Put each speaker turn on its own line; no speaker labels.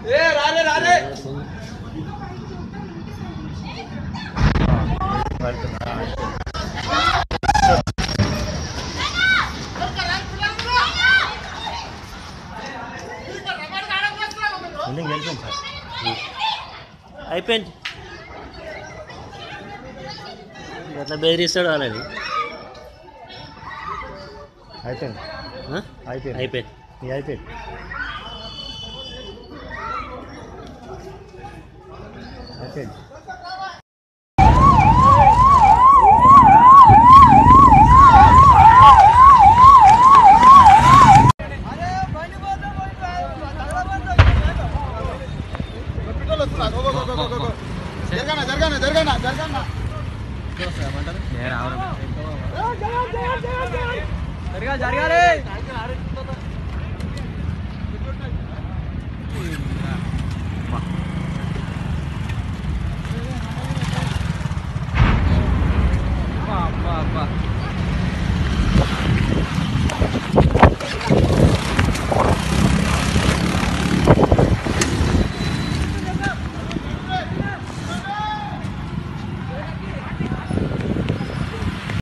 Building వెళ్ళిపోయింది sir
అయిపోయింది ఎట్లా బెదిరిస్తాడు వాళ్ళని
అయిపోయింది
ఆ?
అయిపోయింది
అయిపోయింది
ఇది అయిపోయింది అయిపోయింది
జరగాలి